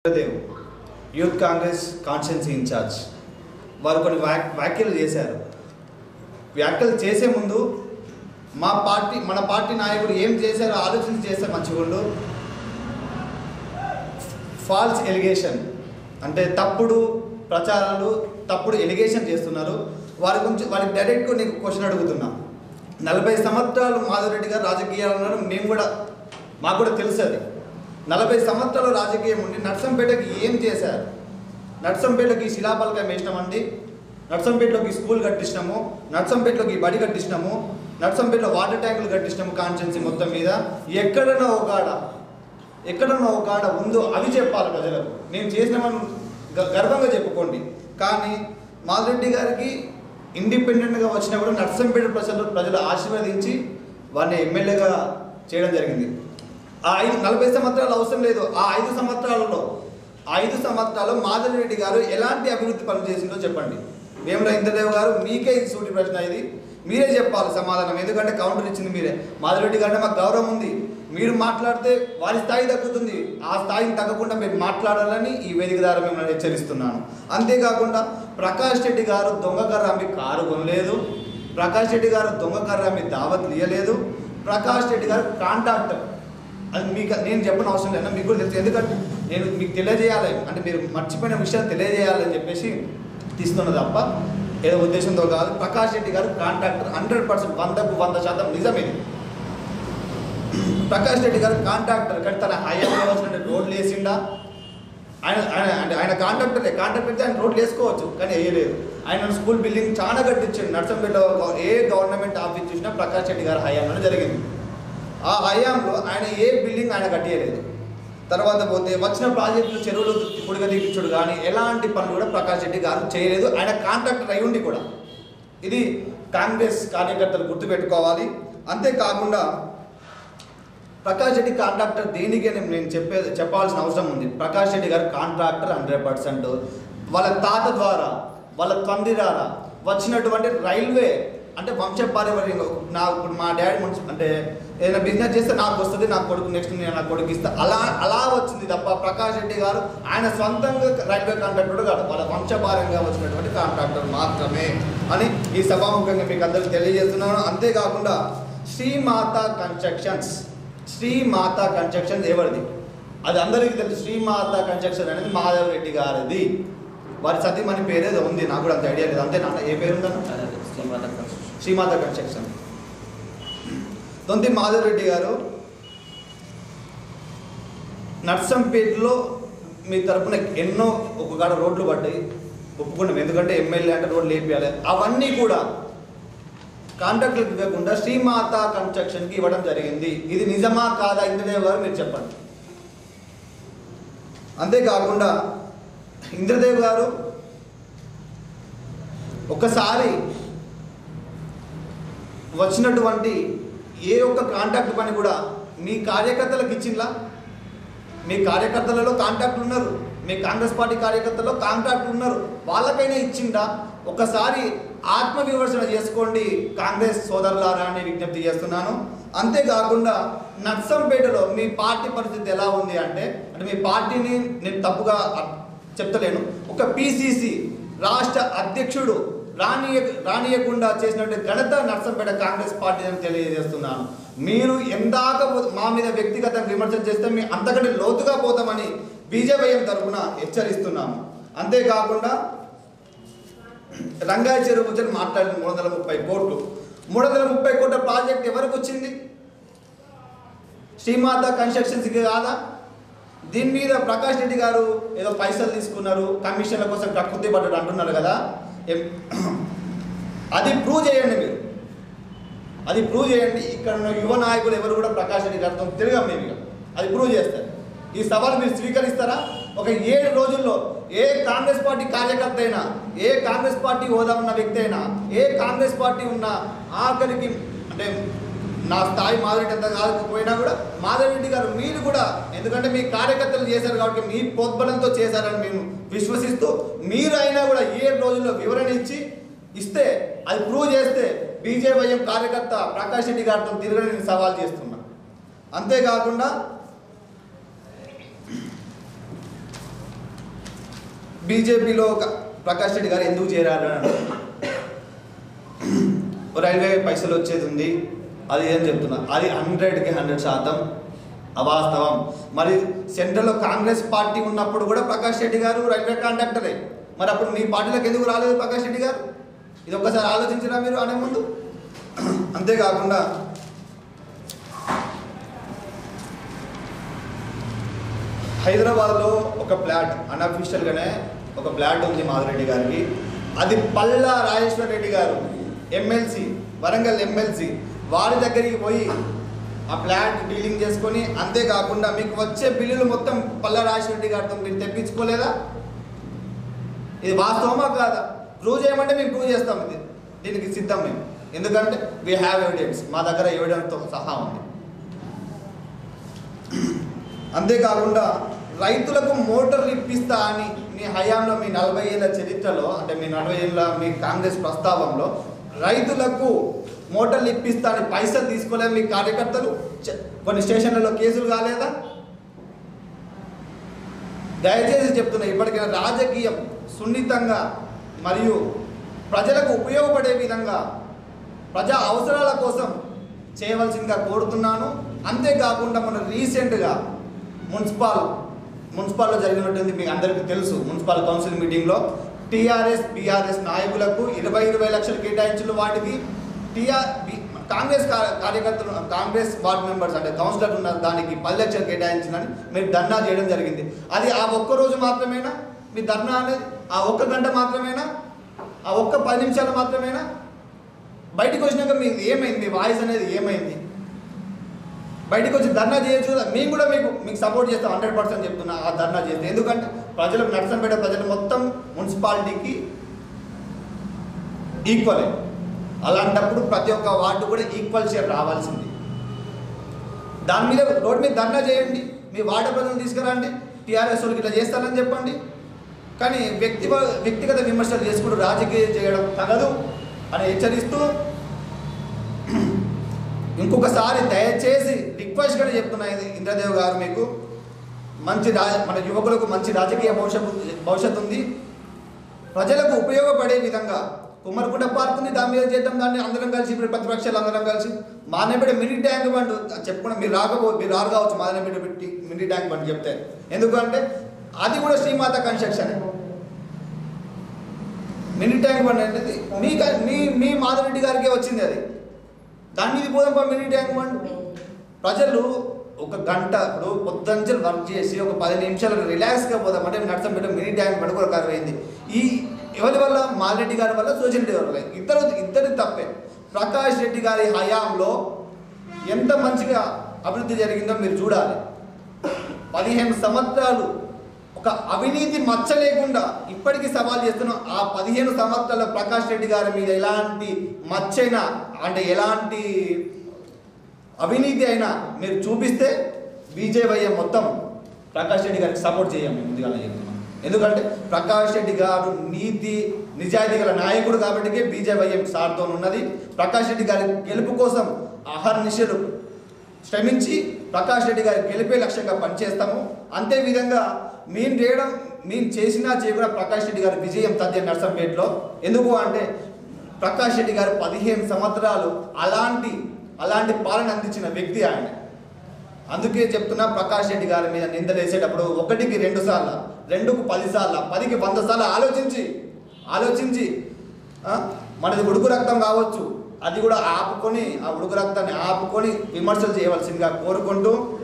Dev youth Congress constituency incharge వారు కొన్ని wack వ్యాఖ్యలు చేశారు వ్యాఖ్యలు చేసే ముందు మా పార్టీ మన పార్టీ నాయకుడు ఏం చేశారో ఆలోచన చేస్తే మంచిగుండు ఫాల్స్ ఎలిగేషన్ అంటే తప్పుడు ప్రచారాలు తప్పుడు ఎలిగేషన్ చేస్తున్నారు వారి గురించి వారికి డైరెక్ట్గా నీకు క్వశ్చన్ అడుగుతున్నా నలభై సంవత్సరాలు మాధవరెడ్డి గారు రాజకీయాలు ఉన్నారు మేము కూడా మాకు కూడా తెలుసు అది నలభై సంవత్సరాలు రాజకీయం ఉండి నర్సంపేటకి ఏం చేశారు నర్సంపేటకి శిలాపలకం వేసినామండి నర్సంపేటలోకి స్కూల్ కట్టించినాము నర్సంపేటలోకి బడి కట్టించినాము నర్సంపేటలో వాటర్ ట్యాంకులు కట్టించినాము కాన్స్టెన్సీ మొత్తం మీద ఎక్కడన్నా ఒక ఎక్కడన్నా ఒక కాడ ఉందో అవి చెప్పాలి ప్రజలకు నేను చేసినామని గ- గర్వంగా చెప్పుకోండి కానీ మాధురెడ్డి గారికి ఇండిపెండెంట్గా వచ్చినా కూడా నర్సంపేట ప్రజలు ప్రజలు ఆశీర్వదించి వారిని ఎమ్మెల్యేగా చేయడం జరిగింది ఆ ఐదు నలభై సంవత్సరాలు అవసరం లేదు ఆ ఐదు సంవత్సరాలలో ఆ ఐదు సంవత్సరాలు మాధురెడ్డి గారు ఎలాంటి అభివృద్ధి పనులు చేసిందో చెప్పండి వేముల ఇంద్రదేవ్ గారు మీకే ఇది సూటి ప్రశ్న ఇది మీరే చెప్పాలి సమాధానం ఎందుకంటే కౌంటర్ ఇచ్చింది మీరే మాధురెడ్డి గారు మాకు గౌరవం ఉంది మీరు మాట్లాడితే వారి స్థాయి తగ్గుతుంది ఆ స్థాయిని తగ్గకుండా మీరు మాట్లాడాలని ఈ వేదిక ద్వారా మిమ్మల్ని హెచ్చరిస్తున్నాను అంతేకాకుండా ప్రకాష్ రెడ్డి గారు దొంగ కర్రామి కారు కొనలేదు ప్రకాష్ రెడ్డి గారు దొంగ కర్రామి దావత్ ఇయ్యలేదు ప్రకాష్ రెడ్డి గారు కాంట్రాక్టర్ అది మీకు నేను చెప్పిన అవసరం లేదు మీకు కూడా తెలుసు ఎందుకంటే నేను మీకు తెలియజేయాలి అంటే మీరు మర్చిపోయిన విషయాలు తెలియజేయాలని చెప్పేసి తీస్తున్నది తప్ప ఏదో ఉద్దేశంతో కాదు ప్రకాష్ రెడ్డి గారు కాంట్రాక్టర్ హండ్రెడ్ పర్సెంట్ వందకు వంద శాతం నిజం ఇది ప్రకాష్ రెడ్డి గారు కాంట్రాక్టర్ కానీ తన హయాంలో వచ్చిన రోడ్లు వేసిండా ఆయన ఆయన అంటే ఆయన కాంట్రాక్టరే కాంట్రాక్ట్ అయితే ఆయన రోడ్లు వేసుకోవచ్చు కానీ వేయలేదు ఆయన స్కూల్ బిల్డింగ్ చాలా కట్టించండి నర్సంపేటలో గవ- ఏ గవర్నమెంట్ ఆఫీస్ చూసినా ప్రకాష్ రెడ్డి గారి హయాంలోనే జరిగింది ఆ హయాంలో ఆయన ఏ బిల్డింగ్ ఆయన కట్టియలేదు తర్వాత పోతే వచ్చిన ప్రాజెక్టులు చెరువులు పొడిగా తీపించుడు కానీ ఎలాంటి పనులు కూడా ప్రకాష్ రెడ్డి గారు చేయలేదు ఆయన కాంట్రాక్టర్ అయి ఉండి కూడా ఇది కాంగ్రెస్ కార్యకర్తలు గుర్తుపెట్టుకోవాలి అంతేకాకుండా ప్రకాష్ రెడ్డి కాంట్రాక్టర్ దేనికి అని నేను చెప్పే చెప్పాల్సిన అవసరం ఉంది ప్రకాష్ రెడ్డి గారు కాంట్రాక్టర్ హండ్రెడ్ పర్సెంట్ వాళ్ళ తాత ద్వారా వాళ్ళ తండ్రి ద్వారా వచ్చినటువంటి రైల్వే అంటే వంశపారంపర్యంగా నా ఇప్పుడు మా డాడీ మంచి అంటే ఏదైనా బిజినెస్ చేస్తే నాకు వస్తుంది నా కొడుకు నెక్స్ట్ నేను నా కొడుకు ఇస్తా అలా అలా వచ్చింది తప్ప ప్రకాష్ రెడ్డి గారు ఆయన సొంతంగా రైల్వే కాంట్రాక్టర్ కాదు వాళ్ళ వంశపారంగా వచ్చినటువంటి కాంట్రాక్టర్ మాత్రమే అని ఈ సభాముఖంగా మీకు అందరికీ తెలియజేస్తున్నాను అంతేకాకుండా శ్రీమాత కన్స్ట్రక్షన్స్ శ్రీమాత కన్స్ట్రక్షన్ ఎవరిది అది అందరికీ తెలుసు శ్రీమాత కన్స్ట్రక్షన్ అనేది మాధవ్ రెడ్డి గారిది వారి సతీమణి పేరేదో ఉంది నాకు కూడా అంత ఐడియా లేదు అంతే నాన్న ఏ పేరు ఉందన్న శ్రీమాత కన్స్ట్రక్షన్ తొంతి మాధవ్ రెడ్డి గారు నర్సంపేటలో మీ తరపున ఎన్నో ఒక కాడ రోడ్లు పడ్డాయి ఒప్పుకున్నాం ఎందుకంటే ఎమ్మెల్యే అంటే రోడ్లు వేపియాలి అవన్నీ కూడా కాంట్రాక్టులకు ఇవ్వకుండా శ్రీమాత కన్స్ట్రక్షన్కి ఇవ్వడం జరిగింది ఇది నిజమా కాదా ఇంద్రదేవ్ గారు మీరు చెప్పండి అంతేకాకుండా ఇంద్రదేవ్ గారు ఒకసారి వచ్చినటువంటి ఏ ఒక్క కాంట్రాక్ట్ పని కూడా మీ కార్యకర్తలకు ఇచ్చిందా మీ కార్యకర్తలలో కాంట్రాక్ట్లు ఉన్నారు మీ కాంగ్రెస్ పార్టీ కార్యకర్తల్లో కాంట్రాక్ట్లు ఉన్నారు వాళ్ళకైనా ఇచ్చిందా ఒకసారి ఆత్మ విమర్శన చేసుకోండి కాంగ్రెస్ సోదరులారా అని విజ్ఞప్తి చేస్తున్నాను అంతేకాకుండా నర్సంపేటలో మీ పార్టీ పరిస్థితి ఎలా ఉంది అంటే అంటే మీ పార్టీని నేను తప్పుగా అర్- చెప్తలేను ఒక పిసిసి రాష్ట్ర అధ్యక్షుడు రానియ రానియకుండా చేసినటువంటి ఘనత నర్సంపేట కాంగ్రెస్ పార్టీ అని తెలియజేస్తున్నాను మీరు ఎందాక పో- మా మీద వ్యక్తిగత విమర్శలు చేస్తే మీ అంతకంటే లోతుగా పోతామని బీజేపీఎం తరఫున హెచ్చరిస్తున్నాము అంతేకాకుండా రంగాయ చెరువు గురించి మాట్లాడిన మూడు వందల ముప్పై కోట్లు మూడు వందల ముప్పై కోట్ల ప్రాజెక్ట్ ఎవరికి వచ్చింది శ్రీమాత కన్స్ట్రక్షన్స్కి కాదా దీని మీద ప్రకాష్ రెడ్డి గారు ఏదో పైసలు తీసుకున్నారు కమిషన్ల కోసం కక్కుర్తి పడ్డాడు అంటున్నారు కదా ఎం- అది ప్రూవ్ చేయండి మీరు అది ప్రూవ్ చేయండి ఇక్కడ ఉన్న యువ నాయకులు ఎవరు కూడా ప్రకాష్ రెడ్డి గారితో తిరగం మేము ఇక అది ప్రూవ్ చేస్తారు ఈ సవాల్ మీరు స్వీకరిస్తారా ఒక ఏడు రోజుల్లో ఏ కాంగ్రెస్ పార్టీ కార్యకర్త అయినా ఏ కాంగ్రెస్ పార్టీ హోదా ఉన్న వ్యక్తి అయినా ఏ కాంగ్రెస్ పార్టీ ఉన్న ఆఖరికి అంటే నా స్థాయి మాధవరెడ్డి అంత కాకపోయినా కూడా మాధవరెడ్డి గారు మీరు కూడా ఎందుకంటే మీ కార్యకర్తలు చేశారు కాబట్టి మీ ప్రోద్బలంతో చేశారని మేము విశ్వసిస్తూ మీరు అయినా కూడా ఏడు రోజుల్లో వివరణ ఇచ్చి ఇస్తే అది ప్రూవ్ చేస్తే బీజేవైఎం కార్యకర్త ప్రకాష్ రెడ్డి గారితో తిరగని నేను సవాల్ చేస్తున్నా అంతేకాకుండా బీజేపీలో ప్రకాష్ రెడ్డి గారు ఎందుకు చేరారు అని అంటారు. రైల్వే పైసలు వచ్చేది ఉంది అది ఏం చెప్తున్నా అది హండ్రెడ్కి హండ్రెడ్ శాతం అవాస్తవం మరి సెంట్రల్లో కాంగ్రెస్ పార్టీ ఉన్నప్పుడు కూడా ప్రకాష్ రెడ్డి గారు రైల్వే కాంట్రాక్టరే మరి అప్పుడు మీ పార్టీలోకి ఎందుకు రాలేదు ప్రకాష్ రెడ్డి గారు ఇది ఒక్కసారి ఆలోచించరా మీరు అనే ముందు అంతేకాకుండా హైదరాబాద్లో ఒక ప్లాట్ అన్అఫీషియల్గానే ఒక ప్లాట్ ఉంది మాధురెడ్డి గారికి అది పల్లా రాజేశ్వర రెడ్డి గారు ఎమ్మెల్సీ వరంగల్ ఎమ్మెల్సీ వారి దగ్గరికి పోయి ఆ ప్లాట్ డీలింగ్ చేసుకొని అంతేకాకుండా మీకు వచ్చే బిల్లులు మొత్తం పల్లా రాజేశ్వర రెడ్డి గారితో మీరు తెప్పించుకోలేదా ఇది వాస్తవమా కాదా ప్రూవ్ చేయమంటే మేము ప్రూవ్ చేస్తాం ఇది దీనికి సిద్ధం మేము ఎందుకంటే వీ హ్యావ్ ఎవిడెన్స్ మా దగ్గర ఎవిడెన్స్తో సహా ఉంది అంతేకాకుండా రైతులకు మోటార్లు ఇప్పిస్తా అని మీ హయాంలో మీ నలభై ఏళ్ళ చరిత్రలో అంటే మీ నలభై ఏళ్ళ మీ కాంగ్రెస్ ప్రస్తావంలో రైతులకు మోటార్లు ఇప్పిస్తా అని పైసలు తీసుకోలేదు మీ కార్యకర్తలు చ- కొన్ని స్టేషన్లలో కేసులు కాలేదా దయచేసి చెప్తున్నా ఇప్పటికైనా రాజకీయం సున్నితంగా మరియు ప్రజలకు ఉపయోగపడే విధంగా ప్రజా అవసరాల కోసం చేయవలసిందిగా కోరుతున్నాను అంతేకాకుండా మన రీసెంట్గా మున్సిపల్ మున్సిపాల్లో జరిగినటువంటి మీకు అందరికీ తెలుసు మున్సిపల్ కౌన్సిల్ మీటింగ్లో టీఆర్ఎస్ బీఆర్ఎస్ నాయకులకు ఇరవై ఇరవై లక్షలు కేటాయించిన వాటికి టీఆర్ బి- కాంగ్రెస్ కా- కార్యకర్తలు కాంగ్రెస్ వార్డ్ మెంబర్స్ అంటే కౌన్సిలర్ ఉన్న దానికి పది లక్షలు కేటాయించిందని మీరు ధర్నా చేయడం జరిగింది అది ఆ ఒక్క రోజు మాత్రమేనా మీ ధర్నా అనేది ఆ ఒక్క గంట మాత్రమేనా ఆ ఒక్క పది నిమిషాలు మాత్రమేనా బయటకు వచ్చినాక మీకు ఏమైంది మీ వాయిస్ అనేది ఏమైంది బయటకు వచ్చి ధర్నా చేయొచ్చు కదా మేము కూడా మీకు మీకు సపోర్ట్ చేస్తాం హండ్రెడ్ పర్సెంట్ చెప్తున్నా ఆ ధర్నా చేస్తే ఎందుకంటే ప్రజలకు నర్సంపేట ప్రజలు మొత్తం మున్సిపాలిటీకి ఈక్వలే అలాంటప్పుడు ప్రతి ఒక్క వార్డు కూడా ఈక్వల్ షేర్ రావాల్సింది దాని మీద రోడ్ మీద ధర్నా చేయండి మీ వార్డు ప్రజలు తీసుకురండి టీఆర్ఎస్ వాళ్ళకి ఇట్లా చేస్తారని చెప్పండి కానీ వ్యక్తి వ్యక్తిగత విమర్శలు చేసుకుంటూ రాజకీయం చేయడం తగదు అని హెచ్చరిస్తూ ఇంకొకసారి దయచేసి రిక్వెస్ట్గా చెప్తున్నా ఇది ఇంద్రదేవ్ గారు మీకు మంచి రా మన యువకులకు మంచి రాజకీయ భవిష్యత్తు భవిష్యత్తు ఉంది ప్రజలకు ఉపయోగపడే విధంగా కుమ్మరికుంట పార్క్ ఉంది దాని మీద చేద్దాం దాన్ని అందరం కలిసి ఇప్పుడు ప్రతిపక్షాలు అందరం కలిసి మానేపేట మినీ ట్యాంక్ బండ్ చెప్పుకున్న మీరు రాకపో మీరు రారు కావచ్చు మానేపేట పెట్టి మినీ ట్యాంక్ బండ్ చెప్తే ఎందుకంటే అది కూడా శ్రీమాత కన్స్ట్రక్షన్ మినీ ట్యాంక్ బండ్ అనేది మీ క- మీ మీ మాధవరెడ్డి గారికే వచ్చింది అది దాని మీద పోదాం పా మినీ ట్యాంక్ బండ్ ప్రజలు ఒక గంట ఇప్పుడు పొద్దుంచలు వర్క్ చేసి ఒక పది నిమిషాలు రిలాక్స్గా పోదాం అంటే నడసం పెట్టడం మినీ ట్యాంక్ బండ్ కూడా కరువైంది ఈ ఎవరి వల్ల మాలరెడ్డి గారి వల్ల సోషల్ రెడ్డి వల్ల ఇద్దరు ఇద్దరి తప్పే ప్రకాష్ రెడ్డి గారి హయాంలో ఎంత మంచిగా అభివృద్ధి జరిగిందో మీరు చూడాలి పదిహేను సంవత్సరాలు ఒక అవినీతి మచ్చ లేకుండా ఇప్పటికీ సవాల్ చేస్తున్న ఆ పదిహేను సంవత్సరాల ప్రకాష్ రెడ్డి గారి మీద ఎలాంటి మచ్చైనా అంటే ఎలాంటి అవినీతి అయినా మీరు చూపిస్తే బీజేవైఎం మొత్తం ప్రకాష్ రెడ్డి గారికి సపోర్ట్ చేయం మేము ముందుగా చెప్తున్నాం ఎందుకంటే ప్రకాష్ రెడ్డి గారు నీతి నిజాయితీ గల నాయకుడు కాబట్టి బీజేవైఎం సార్తో ఉన్నది ప్రకాష్ రెడ్డి గారి గెలుపు కోసం అహర్నిశలు శ్రమించి ప్రకాష్ రెడ్డి గారి గెలిపే లక్ష్యంగా పనిచేస్తాము అంతే విధంగా మేము చేయడం మేము చేసినా చేయకుండా ప్రకాష్ రెడ్డి గారి విజయం తథ్య నర్సంపేటలో ఎందుకు అంటే ప్రకాష్ రెడ్డి గారు పదిహేను సంవత్సరాలు అలాంటి అలాంటి పాలన అందించిన వ్యక్తి ఆయన అందుకే చెప్తున్నా ప్రకాష్ రెడ్డి గారి మీద నిందలేసేటప్పుడు ఒకటికి రెండు సార్లు రెండుకు పది సార్లు పదికి వంద సార్లు ఆలోచించి ఆలోచించి ఆ, మనది ఉడుకు రక్తం కావచ్చు అది కూడా ఆపుకొని ఆ ఉడుకు రక్తాన్ని ఆపుకొని విమర్శలు చేయవలసిందిగా కోరుకుంటూ